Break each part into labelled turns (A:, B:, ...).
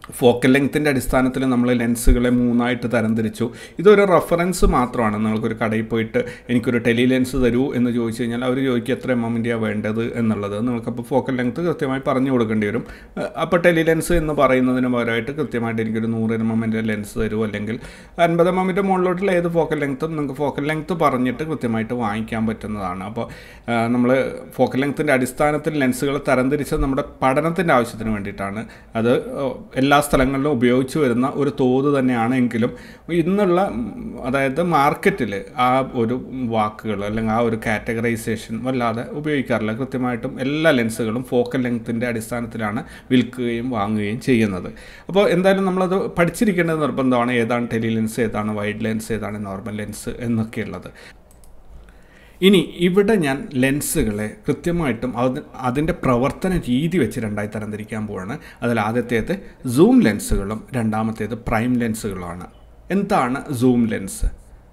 A: focal ലെങ്ത്തിൻ്റെ അടിസ്ഥാനത്തിൽ നമ്മൾ ലെൻസുകളെ മൂന്നായിട്ട് തരംതിരിച്ചു ഇതൊരു റെഫറൻസ് മാത്രമാണ് നിങ്ങൾക്കൊരു കടയിൽ പോയിട്ട് എനിക്കൊരു ടെലി ലെൻസ് തരൂ എന്ന് ചോദിച്ചു കഴിഞ്ഞാൽ അവർ ചോദിക്കും എത്ര എം എമ്മിൻ്റെയാണ് വേണ്ടത് എന്നുള്ളത് നിങ്ങൾക്കപ്പോൾ ഫോക്കൽ ലെങ്ത്ത് കൃത്യമായി പറഞ്ഞു കൊടുക്കേണ്ടി വരും അപ്പോൾ ടെലി ലെൻസ് എന്ന് പറയുന്നതിന് പകരമായിട്ട് കൃത്യമായിട്ട് എനിക്കൊരു നൂറ് എം എമ്മിൻ്റെ ലെൻസ് തരൂ അല്ലെങ്കിൽ അൻപത് എം എമ്മിൻ്റെ മുകളിലോട്ടുള്ള ഏത് ഫോക്കൽ ലെങ്ത്തും നിങ്ങൾക്ക് ഫോക്കൽ ലെങ്ത്ത് പറഞ്ഞിട്ട് കൃത്യമായിട്ട് വാങ്ങിക്കാൻ പറ്റുന്നതാണ് അപ്പോൾ നമ്മൾ ഫോക്കൽ ലെങ്ത്തിൻ്റെ അടിസ്ഥാനത്തിൽ ലെൻസുകൾ തരംതിരിച്ചത് നമ്മുടെ പഠനത്തിൻ്റെ ആവശ്യത്തിന് വേണ്ടിയിട്ടാണ് അത് എല്ലാ സ്ഥലങ്ങളിലും ഉപയോഗിച്ച് വരുന്ന ഒരു തോത് തന്നെയാണ് എങ്കിലും ഇന്നുള്ള ഉം, അതായത് മാർക്കറ്റിൽ ആ ഒരു വാക്കുകൾ അല്ലെങ്കിൽ ആ ഒരു കാറ്റഗറൈസേഷൻ വല്ലാതെ ഉപയോഗിക്കാറില്ല കൃത്യമായിട്ടും എല്ലാ ലെൻസുകളും ഫോക്കൽ ലെങ്ത്തിൻ്റെ അടിസ്ഥാനത്തിലാണ് വിൽക്കുകയും വാങ്ങുകയും ചെയ്യുന്നത് അപ്പോൾ എന്തായാലും നമ്മളത് പഠിച്ചിരിക്കേണ്ടത് നിർബന്ധമാണ് ഏതാണ് ടെലി ലെൻസ് ഏതാണ് വൈഡ് ലെൻസ് ഏതാണ് നോർമൽ ലെൻസ് എന്നൊക്കെയുള്ളത് ഇനി ഇവിടെ ഞാൻ ലെൻസുകളെ കൃത്യമായിട്ടും അത് അതിൻ്റെ പ്രവർത്തന രീതി വെച്ച് രണ്ടായി തരംതിരിക്കാൻ പോവാണ് അതിൽ ആദ്യത്തേത് സൂം ലെൻസുകളും രണ്ടാമത്തേത് പ്രൈം ലെൻസുകളുമാണ് എന്താണ് സൂം ലെൻസ്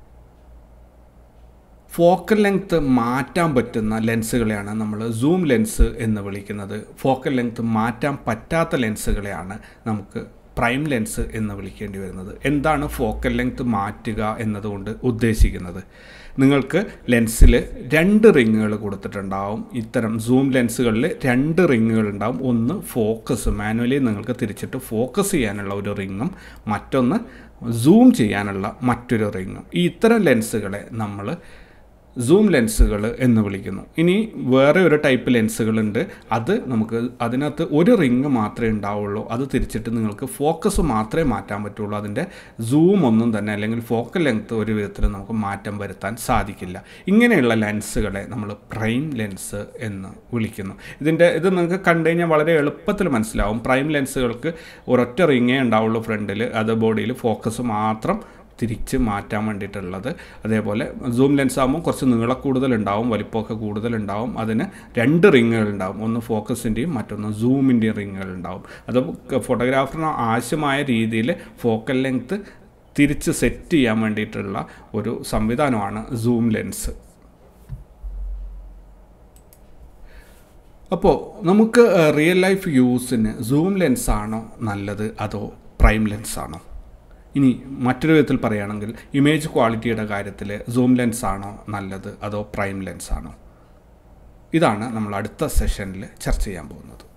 A: ഫോക്കൽ ലെങ്ത്ത് മാറ്റാൻ പറ്റുന്ന ലെൻസുകളെയാണ് നമ്മൾ സൂം ലെൻസ് എന്ന് വിളിക്കുന്നത് ഫോക്കൽ ലെങ്ത്ത് മാറ്റാൻ പറ്റാത്ത ലെൻസുകളെയാണ് നമുക്ക് പ്രൈം ലെൻസ് എന്ന് വിളിക്കേണ്ടി വരുന്നത് എന്താണ് ഫോക്കൽ ലെങ്ത്ത് മാറ്റുക എന്നതുകൊണ്ട് ഉദ്ദേശിക്കുന്നത് നിങ്ങൾക്ക് ലെൻസിൽ രണ്ട് റിങ്ങുകൾ കൊടുത്തിട്ടുണ്ടാവും ഇത്തരം സൂം ലെൻസുകളിൽ രണ്ട് റിങ്ങുകൾ ഉണ്ടാവും ഒന്ന് ഫോക്കസ് മാനുവലി നിങ്ങൾക്ക് തിരിച്ചിട്ട് ഫോക്കസ് ചെയ്യാനുള്ള ഒരു റിങ്ങും മറ്റൊന്ന് സൂം ചെയ്യാനുള്ള മറ്റൊരു റിങ്ങും ഈ ഇത്തരം ലെൻസുകളെ നമ്മൾ സൂം ലെൻസുകൾ എന്ന് വിളിക്കുന്നു ഇനി വേറെ ഒരു ടൈപ്പ് ലെൻസുകളുണ്ട് അത് നമുക്ക് അതിനകത്ത് ഒരു റിങ് മാത്രമേ ഉണ്ടാവുള്ളൂ അത് തിരിച്ചിട്ട് നിങ്ങൾക്ക് ഫോക്കസ് മാത്രമേ മാറ്റാൻ പറ്റുള്ളൂ അതിൻ്റെ സൂം ഒന്നും തന്നെ അല്ലെങ്കിൽ ഫോക്കൽ ലെങ്ത്ത് ഒരു വിധത്തിൽ നമുക്ക് മാറ്റം വരുത്താൻ സാധിക്കില്ല ഇങ്ങനെയുള്ള ലെൻസുകളെ നമ്മൾ പ്രൈം ലെൻസ് എന്ന് വിളിക്കുന്നു ഇതിൻ്റെ ഇത് നിങ്ങൾക്ക് കണ്ടു കഴിഞ്ഞാൽ വളരെ എളുപ്പത്തിൽ മനസ്സിലാവും പ്രൈം ലെൻസുകൾക്ക് ഒരൊറ്റ റിങ്ങേ ഉണ്ടാവുള്ളൂ ഫ്രണ്ടിൽ അത് ബോഡിയിൽ ഫോക്കസ് മാത്രം തിരിച്ച് മാറ്റാൻ വേണ്ടിയിട്ടുള്ളത് അതേപോലെ സൂം ലെൻസ് ആകുമ്പോൾ കുറച്ച് നീളം കൂടുതലുണ്ടാവും വലിപ്പമൊക്കെ കൂടുതലുണ്ടാവും അതിന് രണ്ട് റിങ്ങുകൾ ഉണ്ടാവും ഒന്ന് ഫോക്കസിൻ്റെയും മറ്റൊന്ന് സൂമിൻ്റെയും റിങ്ങുകൾ ഉണ്ടാവും അത് ഫോട്ടോഗ്രാഫറിന് ആവശ്യമായ രീതിയിൽ ഫോക്കൽ ലെങ്ത്ത് തിരിച്ച് സെറ്റ് ചെയ്യാൻ വേണ്ടിയിട്ടുള്ള ഒരു സംവിധാനമാണ് സൂം ലെൻസ് അപ്പോൾ നമുക്ക് റിയൽ ലൈഫ് യൂസിന് സൂം ലെൻസ് ആണോ നല്ലത് അതോ പ്രൈം ലെൻസ് ആണോ ഇനി മറ്റൊരു വിധത്തിൽ പറയുകയാണെങ്കിൽ ഇമേജ് ക്വാളിറ്റിയുടെ കാര്യത്തിൽ സൂം ലെൻസ് ആണോ നല്ലത് അതോ പ്രൈം ലെൻസ് ആണോ ഇതാണ് നമ്മൾ അടുത്ത സെഷനിൽ ചർച്ച ചെയ്യാൻ പോകുന്നത്